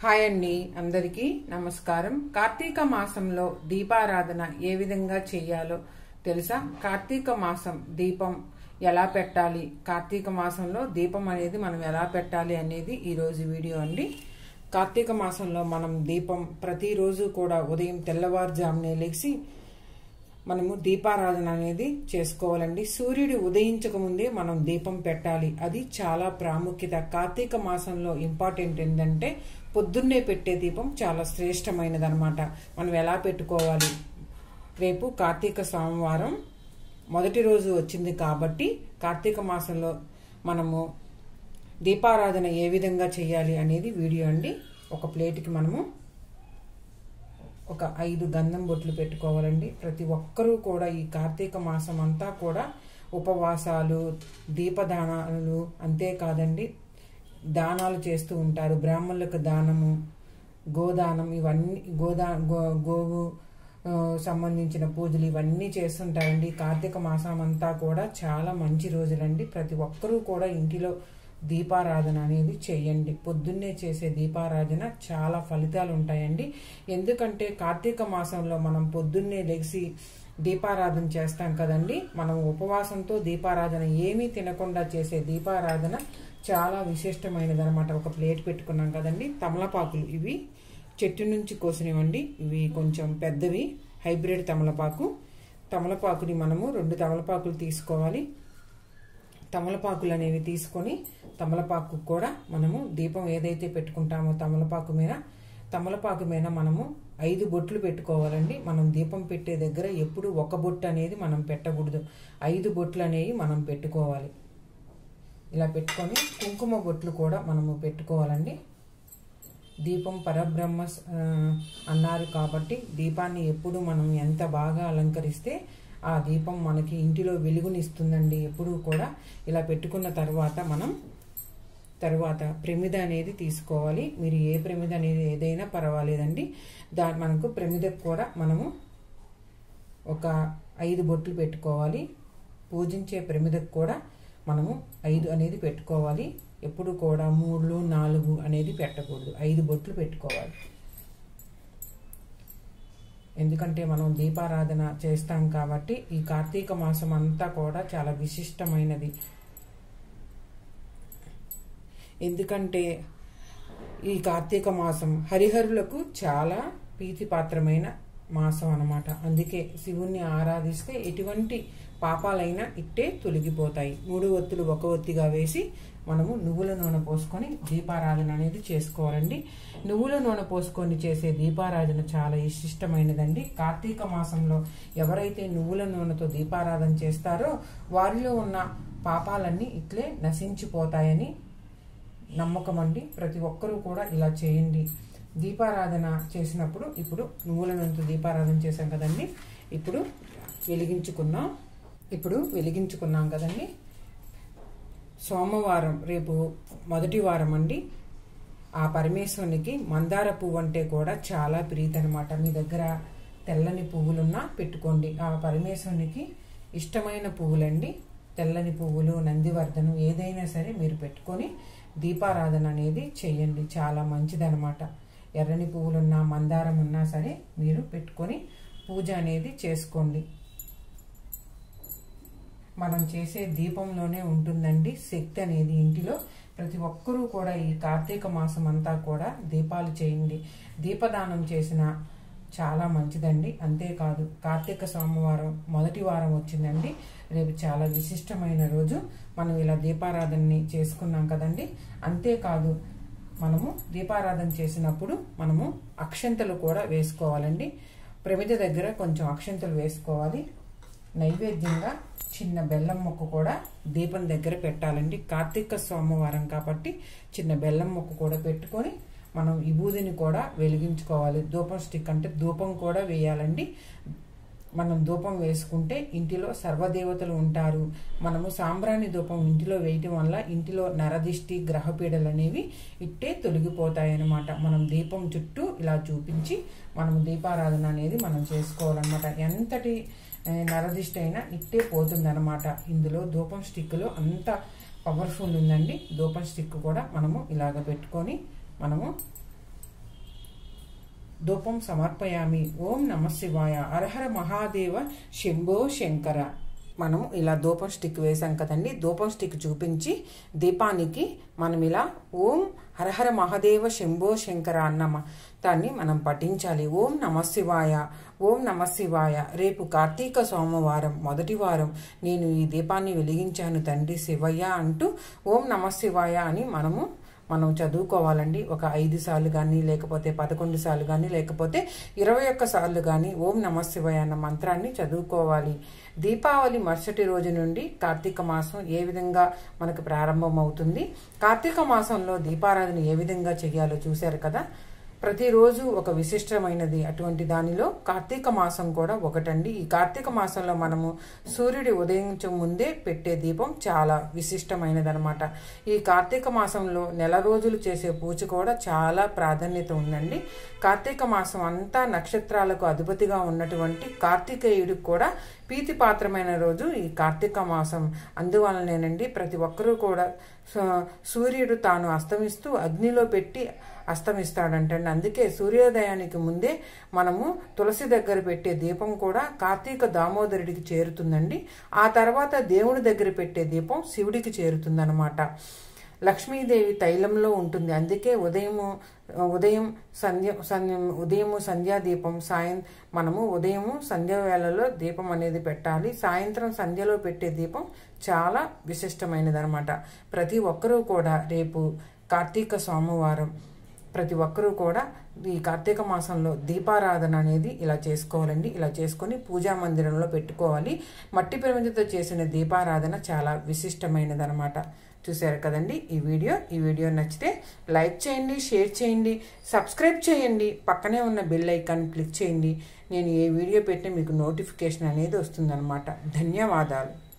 hi అండి అందరికీ నమస్కారం కార్తీక మాసంలో దీపారాధన ఏ విధంగా చేయాలో తెలుసా కార్తీక మాసం దీపం ఎలా పెట్టాలి కార్తీక మాసంలో దీపం అనేది మనం ఎలా పెట్టాలి అనేది ఈరోజు వీడియో అండి కార్తీక మాసంలో మనం దీపం ప్రతిరోజు కూడా ఉదయం తెల్లవారుజామునే లేచి మనము దీపారాధన అనేది చేసుకోవాలండి సూర్యుడు ఉదయించక ముందే మనం దీపం పెట్టాలి అది చాలా ప్రాముఖ్యత కార్తీక మాసంలో ఇంపార్టెంట్ ఏంటంటే పొద్దున్నే పెట్టే దీపం చాలా శ్రేష్టమైనది అనమాట మనం ఎలా పెట్టుకోవాలి రేపు కార్తీక సోమవారం మొదటి రోజు వచ్చింది కాబట్టి కార్తీక మాసంలో మనము దీపారాధన ఏ విధంగా చేయాలి అనేది వీడియో అండి ఒక ప్లేట్కి మనము ఒక ఐదు గంధం బొట్లు పెట్టుకోవాలండి ప్రతి ఒక్కరూ కూడా ఈ కార్తీక మాసం అంతా కూడా ఉపవాసాలు దీపదానాలు అంతేకాదండి దానాలు చేస్తూ ఉంటారు బ్రాహ్మణులకు దానము గోదానం ఇవన్నీ గోదా గో గోవు ఆ, సంబంధించిన పూజలు ఇవన్నీ చేస్తుంటారండి కార్తీక మాసం అంతా కూడా చాలా మంచి రోజులండి ప్రతి ఒక్కరూ కూడా ఇంటిలో దీపారాధన అనేది చేయండి పొద్దున్నే చేసే దీపారాధన చాలా ఫలితాలు ఉంటాయండి ఎందుకంటే కార్తీక మాసంలో మనం పొద్దున్నే లెగిసి దీపారాధన చేస్తాం కదండి మనం ఉపవాసంతో దీపారాధన ఏమీ తినకుండా చేసే దీపారాధన చాలా విశిష్టమైనది అనమాట ఒక ప్లేట్ పెట్టుకున్నాం కదండి తమలపాకులు ఇవి చెట్టు నుంచి కోసినవండి ఇవి కొంచెం పెద్దవి హైబ్రిడ్ తమలపాకు తమలపాకుని మనము రెండు తమలపాకులు తీసుకోవాలి తమలపాకులు అనేవి తీసుకొని తమలపాకు కూడా మనము దీపం ఏదైతే పెట్టుకుంటామో తమలపాకు మీద తమలపాకు మీద మనము ఐదు బొట్లు పెట్టుకోవాలండి మనం దీపం పెట్టే దగ్గర ఎప్పుడు ఒక బొట్టు అనేది మనం పెట్టకూడదు ఐదు బొట్లు అనేవి మనం పెట్టుకోవాలి ఇలా పెట్టుకొని కుంకుమ బొట్లు కూడా మనము పెట్టుకోవాలండి దీపం పరబ్రహ్మ ఆ, అన్నారు కాబట్టి దీపాన్ని ఎప్పుడు మనం ఎంత బాగా అలంకరిస్తే ఆ దీపం మనకి ఇంటిలో వెలుగునిస్తుందండి ఎప్పుడూ కూడా ఇలా పెట్టుకున్న తర్వాత మనం తర్వాత ప్రమిద అనేది తీసుకోవాలి మీరు ఏ ప్రమిద అనేది ఏదైనా పర్వాలేదండి దా మనకు ప్రమిదకు కూడా మనము ఒక ఐదు బొట్లు పెట్టుకోవాలి పూజించే ప్రమిదకు కూడా మనము ఐదు అనేది పెట్టుకోవాలి ఎప్పుడు కూడా మూడు నాలుగు అనేది పెట్టకూడదు ఐదు బొట్లు పెట్టుకోవాలి ఎందుకంటే మనం దీపారాధన చేస్తాం కాబట్టి ఈ కార్తీక మాసం అంతా కూడా చాలా విశిష్టమైనది ఎందుకంటే ఈ కార్తీక మాసం హరిహరులకు చాలా ప్రీతిపాత్రమైన మాసం అన్నమాట అందుకే శివుణ్ణి ఆరాధిస్తే ఎటువంటి పాపాలైనా ఇట్టే తొలగిపోతాయి మూడు ఒత్తులు ఒక ఒత్తిగా వేసి మనము నువ్వుల నూనె పోసుకొని దీపారాధన అనేది చేసుకోవాలండి నువ్వుల నూనె పోసుకొని చేసే దీపారాధన చాలా ఇష్టమైనదండి కార్తీక మాసంలో ఎవరైతే నువ్వుల నూనెతో దీపారాధన చేస్తారో వారిలో ఉన్న పాపాలన్నీ ఇట్లే నశించిపోతాయని నమ్మకం అండి ప్రతి ఒక్కరూ కూడా ఇలా చేయండి దీపారాధన చేసినప్పుడు ఇప్పుడు నువ్వుల నూనెతో దీపారాధన చేశాం కదండి ఇప్పుడు వెలిగించుకున్నాం ఇప్పుడు వెలిగించుకున్నాం కదండి సోమవారం రేపు మొదటి వారం అండి ఆ పరమేశ్వరునికి మందార పువ్వు అంటే కూడా చాలా ప్రీతి అనమాట మీ దగ్గర తెల్లని పువ్వులున్నా పెట్టుకోండి ఆ పరమేశ్వరునికి ఇష్టమైన పువ్వులండి తెల్లని పువ్వులు నందివర్ధనం ఏదైనా సరే మీరు పెట్టుకొని దీపారాధన అనేది చేయండి చాలా మంచిదనమాట ఎర్రని పువ్వులున్నా మందారం ఉన్నా సరే మీరు పెట్టుకొని పూజ అనేది చేసుకోండి మనం చేసే దీపంలోనే ఉంటుందండి శక్తి అనేది ఇంటిలో ప్రతి ఒక్కరూ కూడా ఈ కార్తీక మాసం అంతా కూడా దీపాలు చేయండి దీపదానం చేసిన చాలా మంచిదండి అంతేకాదు కార్తీక సోమవారం మొదటి వారం వచ్చిందండి రేపు చాలా విశిష్టమైన రోజు మనం ఇలా దీపారాధనని చేసుకున్నాం కదండి అంతేకాదు మనము దీపారాధన చేసినప్పుడు మనము అక్షంతలు కూడా వేసుకోవాలండి ప్రమిద దగ్గర కొంచెం అక్షంతలు వేసుకోవాలి నైవేద్యంగా చిన్న బెల్లం ముక్క కూడా దీపం దగ్గర పెట్టాలండి కార్తీక సోమవారం కాబట్టి చిన్న బెల్లం ముక్క కూడా పెట్టుకొని మనం విభూదిని కూడా వెలిగించుకోవాలి ధూపం స్టిక్ అంటే ధూపం కూడా వేయాలండి మనం ధూపం వేసుకుంటే ఇంటిలో సర్వదేవతలు ఉంటారు మనము సాంబ్రాణి ధూపం ఇంటిలో వేయటం వల్ల ఇంటిలో నరదిష్టి గ్రహపీడలు అనేవి ఇట్టే తొలగిపోతాయన్నమాట మనం దీపం చుట్టూ ఇలా చూపించి మనం దీపారాధన అనేది మనం చేసుకోవాలన్నమాట ఎంతటి ఆ, నరదిష్టి అయినా ఇట్టే పోతుందన్నమాట ఇందులో ధూపం స్టిక్లో అంత పవర్ఫుల్ ఉందండి ధూపం స్టిక్ కూడా మనము ఇలాగ పెట్టుకొని మనము ధూపం సమర్పయామి ఓం నమ శివాయ అర్హర మహాదేవ శంభో శంకర మనం ఇలా ధూపం స్టిక్ వేసాం కదండి ధూపం స్టిక్ చూపించి దీపానికి మనం ఇలా ఓం హరహర మహాదేవ శంభో శంకర అన్న మ- దాన్ని మనం పఠించాలి ఓం నమ శివాయ ఓం నమ శివాయ రేపు కార్తీక సోమవారం మొదటి వారం నేను ఈ దీపాన్ని వెలిగించాను తండ్రి శివయ్య అంటూ ఓం నమ శివాయ అని మనము మనం చదువుకోవాలండి ఒక ఐదు సార్లు కానీ లేకపోతే పదకొండు సార్లు కానీ లేకపోతే ఇరవై ఒక్క సార్లు కానీ ఓం నమ శివాయ అన్న మంత్రాన్ని చదువుకోవాలి దీపావళి మరుసటి రోజు నుండి కార్తీక మాసం ఏ విధంగా మనకు ప్రారంభం అవుతుంది కార్తీక మాసంలో దీపారాధన ఏ విధంగా చేయాలో చూశారు కదా ప్రతిరోజు ఒక విశిష్టమైనది అటువంటి దానిలో కార్తీక మాసం కూడా ఒకటండి ఈ కార్తీక మాసంలో మనము సూర్యుడి ఉదయించే ముందే పెట్టే దీపం చాలా విశిష్టమైనదనమాట ఈ కార్తీక మాసంలో నెల రోజులు చేసే పూజ కూడా చాలా ప్రాధాన్యత ఉందండి కార్తీక మాసం అంతా నక్షత్రాలకు అధిపతిగా ఉన్నటువంటి కార్తీకేయుడికి కూడా ప్రీతిపాత్రమైన రోజు ఈ కార్తీక మాసం అందువలనేనండి ప్రతి ఒక్కరూ కూడా సూ- సూర్యుడు తాను అస్తమిస్తూ అగ్నిలో పెట్టి అస్తమిస్తాడంటండి అందుకే సూర్యోదయానికి ముందే మనము తులసి దగ్గర పెట్టే దీపం కూడా కార్తీక దామోదరుడికి చేరుతుందండి ఆ తర్వాత దేవుడి దగ్గర పెట్టే దీపం శివుడికి చేరుతుందన్నమాట లక్ష్మీదేవి తైలంలో ఉంటుంది అందుకే ఉదయము ఉదయం సంధ్య సంధ్య ఉదయము సంధ్యాదీపం సాయం మనము ఉదయము సంధ్య వేళలో దీపం అనేది పెట్టాలి సాయంత్రం సంధ్యలో పెట్టే దీపం చాలా విశిష్టమైనదనమాట ప్రతి ఒక్కరూ కూడా రేపు కార్తీక సోమవారం ప్రతి ఒక్కరూ కూడా ఈ కార్తీక మాసంలో దీపారాధన అనేది ఇలా చేసుకోవాలండి ఇలా చేసుకొని పూజా మందిరంలో పెట్టుకోవాలి మట్టి ప్రమిదతో చేసిన దీపారాధన చాలా విశిష్టమైనదనమాట చూశారు కదండి ఈ వీడియో ఈ వీడియో నచ్చితే లైక్ చేయండి షేర్ చేయండి సబ్స్క్రైబ్ చేయండి పక్కనే ఉన్న బెల్ ఐకాన్ క్లిక్ చేయండి నేను ఏ వీడియో పెట్టినా మీకు నోటిఫికేషన్ అనేది వస్తుందన్నమాట ధన్యవాదాలు